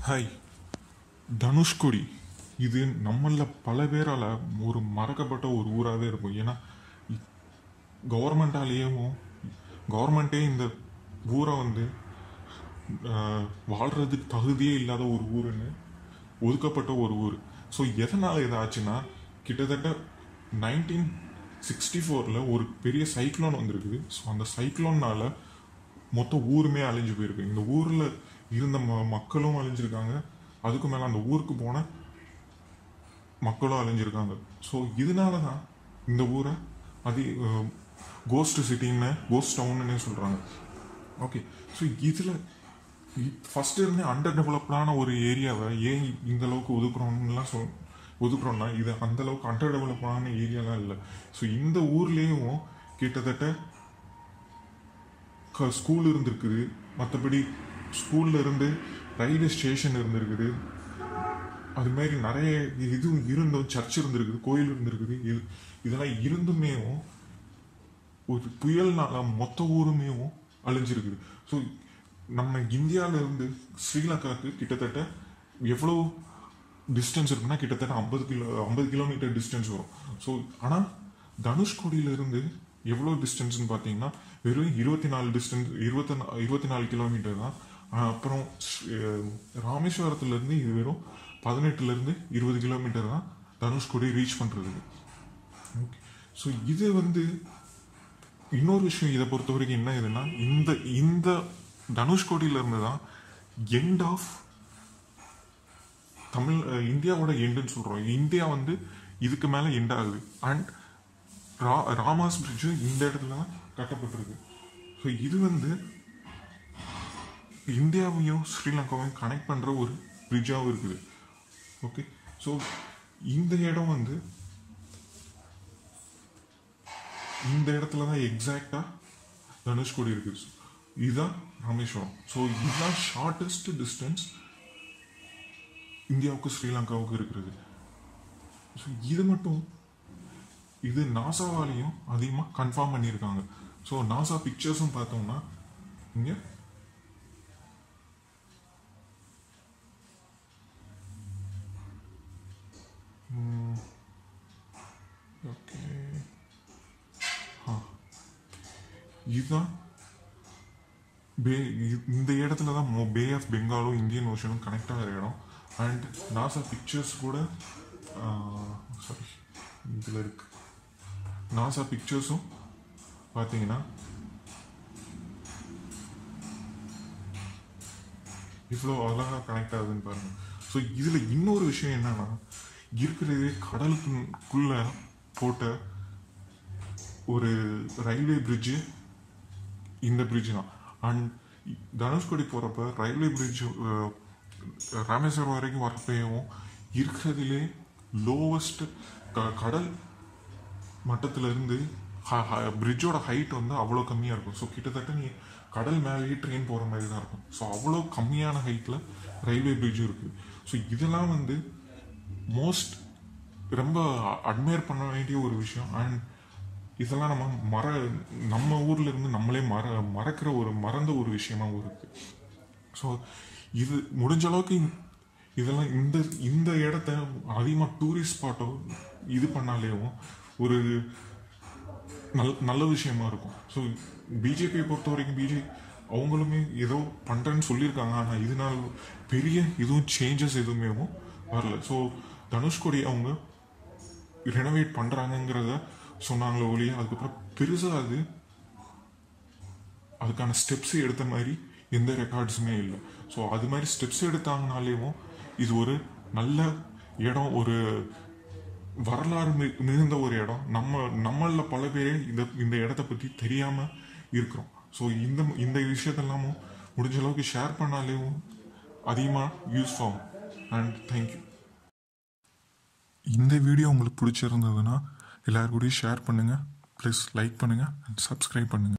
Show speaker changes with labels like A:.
A: hi Dhanushkodi இது நம்மள பல பேரால் ஒரு மறக்கப்பட்ட ஒரு ஊராகவே இருக்கும் ஏன்னா கவர்மெண்டாலேயும் கவர்மெண்ட்டே இந்த ஊரை வந்து ஆஹ், வாழ்றதுக்கு தகுதியே இல்லாத ஒரு ஊருன்னு ஒதுக்கப்பட்ட ஒரு ஊர் ஸோ எதனால் இதாச்சுன்னா கிட்டத்தட்ட நைன்டீன் சிக்ஸ்டி ஃபோரில் ஒரு பெரிய சைக்ளோன் வந்திருக்குது ஸோ அந்த சைக்ளோன்னால மொத்த ஊருமே அழிஞ்சு போயிருக்கு இந்த ஊரில் இருந்த ம மக்களும் அழிஞ்சிருக்காங்க அதுக்கு மேலே அந்த ஊருக்கு போன மக்களும் அழிஞ்சிருக்காங்க ஸோ இதனால தான் இந்த ஊரை அது கோஸ்ட் சிட்டின்னு கோஸ்ட் டவுன்னு சொல்கிறாங்க ஓகே ஸோ இதில் ஃபர்ஸ்ட் இருந்தே அண்டர் டெவலப்டான ஒரு ஏரியாவை ஏன் இந்த அளவுக்கு ஒதுக்குறோம்லாம் சொல் ஒதுக்குறோம்னா இது அந்த அளவுக்கு அண்டர் டெவலப்டான ஏரியாலாம் இல்லை ஸோ இந்த ஊர்லேயும் கிட்டத்தட்ட க- ஸ்கூல் இருந்திருக்குது மற்றபடி ஸ்கூல்ல இருந்து ரயில்வே ஸ்டேஷன் இருந்திருக்குது அது மாதிரி நிறைய இதுவும் இருந்தும் சர்ச் இருந்திருக்குது கோயில் இருந்திருக்குது இது இதெல்லாம் இருந்துமே ஒரு புயல்னால மொத்த ஊருமே அழிஞ்சிருக்குது ஸோ நம்ம இந்தியால இருந்து ஸ்ரீலங்காவுக்கு கிட்டத்தட்ட எவ்வளோ டிஸ்டன்ஸ் இருக்குன்னா கிட்டத்தட்ட ஐம்பது கிலோ ஐம்பது கிலோமீட்டர் டிஸ்டன்ஸ் வரும் ஸோ ஆனால் தனுஷ்கோடியில இருந்து எவ்வளோ டிஸ்டன்ஸ்னு பார்த்தீங்கன்னா வெறும் இருபத்தி நாலு டிஸ்டன்ஸ் இருபத்தி நா- இருபத்தி நாலு கிலோமீட்டர் தான் ஆஹ் அப்புறம் ஸ்ரீ- ராமேஸ்வரத்துல இருந்து இது வெறும் பதினெட்டுல இருந்து இருபது கிலோமீட்டர் தான் தனுஷ்கோடி ரீச் பண்றதுக்கு ஸோ இது வந்து இன்னொரு விஷயம் இதை பொறுத்த வரைக்கும் என்ன இதுன்னா இந்த இந்த தனுஷ்கோடியில இருந்து தான் எண்ட் ஆஃப் தமிழ் அஹ், இந்தியாவோட எண்டுன்னு சொல்றோம் இந்தியா வந்து இதுக்கு மேல எண்ட் ஆகுது அண்ட் ரா ராமாஸ் பிரிட்ஜ் இந்த இடத்துல தான் கட்டப்பட்டிருக்கு ஸோ இது வந்து இந்தியாவையும் ஸ்ரீலங்காவையும் கனெக்ட் பண்ற ஒரு பிரிட்ஜாகவும் இருக்குது ஓகே ஸோ இந்த இடம் வந்து இந்த இடத்துல தான் எக்ஸாக்டா தனுஷ்கோடி இருக்கு So, இதுதான் ராமேஸ்வரம் ஸோ இதுதான் ஷார்டஸ்ட் டிஸ்டன்ஸ் இந்தியாவுக்கு ஸ்ரீலங்காவுக்கு இருக்கிறது ஸோ இது மட்டும் இது நாசாவாலையும் அதிகமாக கன்ஃபார்ம் பண்ணியிருக்காங்க ஸோ நாசா பிக்சர்ஸும் பார்த்தோம்னா இங்கே ஓகே ஆ இதுதான் பே இ- இந்த இடத்துல தான் பே ஆஃப் பெங்காலும் இந்தியன் ஓஷனும் கனெக்ட் ஆகிற இடம் அண்ட் நாசா பிக்சர்ஸ் கூட சாரி இதில் இருக்கு நாசா பிக்சர்ஸும் பார்த்தீங்கன்னா இவ்வளோ அழகாக கனெக்ட் ஆகுதுன்னு பாருங்க ஸோ இதில் இன்னொரு விஷயம் என்னன்னா இருக்கிறதே கடலுக்குள்ள போட்ட ஒரு ரயில்வே பிரிட்ஜு இந்த பிரிட்ஜ் தான் அண்ட் தனுஷ்கோடி போகிறப்ப ரயில்வே பிரிட்ஜ் ராமேஸ்வரம் வரைக்கும் வரப்பையும் இருக்கிறதுலே லோவஸ்ட் கடல் மட்டத்துல இருந்து பிரிட்ஜோட ஹைட் வந்து அவ்வளோ கம்மியாக இருக்கும் ஸோ கிட்டத்தட்ட நீ கடல் மேலேயே ட்ரெயின் போகிற மாதிரி தான் இருக்கும் ஸோ அவ்வளோ கம்மியான ஹைட்டில் ரயில்வே பிரிட்ஜும் இருக்குது ஸோ இதெல்லாம் வந்து மோஸ்ட் ரொம்ப அட்மையர் பண்ண வேண்டிய ஒரு விஷயம் அண்ட் இதெல்லாம் நம்ம மற நம்ம ஊர்ல இருந்து நம்மளே மற மறக்கிற ஒரு மறந்த ஒரு விஷயமாவும் இருக்கு ஸோ இது முடிஞ்ச அளவுக்கு இந்த- இதெல்லாம் இந்த இந்த இடத்த அதிகமாக டூரிஸ்ட் ஸ்பாட்டோ இது பண்ணாலேயும் ஒரு நல் நல்ல விஷயமா இருக்கும் ஸோ பிஜேபியை பொறுத்த வரைக்கும் பிஜே அவங்களுமே ஏதோ பண்ணுறேன்னு சொல்லியிருக்காங்க ஆனால் இதனால் பெரிய எதுவும் சேஞ்சஸ் எதுவுமே வரல ஸோ தனுஷ்கோடி அவங்க ரெனோவேட் பண்ணுறாங்கங்கிறத சொன்னாங்களே ஒழிய அதுக்கப்புறம் பெருசாக அது அதுக்கான ஸ்டெப்ஸ் எடுத்த மாதிரி எந்த ரெக்கார்ட்ஸுமே இல்லை ஸோ அது மாதிரி ஸ்டெப்ஸ் எடுத்தாங்கனாலேயும் இது ஒரு நல்ல இடம் ஒரு வரலாறு மி- மிகுந்த ஒரு இடம் நம்ம நம்மள பல பேரே இந்த இந்த இடத்த பற்றி தெரியாம இருக்கிறோம் ஸோ இந்த இந்த விஷயத்தெல்லாமும் முடிஞ்ச அளவுக்கு ஷேர் பண்ணாலேயும் அதிகமாக யூஸ் ஆகும் அண்ட் தேங்க்யூ இந்த வீடியோ உங்களுக்கு பிடிச்சிருந்ததுன்னா எல்லாரும் கூடயும் ஷேர் பண்ணுங்கள் ப்ளஸ் லைக் பண்ணுங்கள் அண்ட் சப்ஸ்கிரைப் பண்ணுங்கள்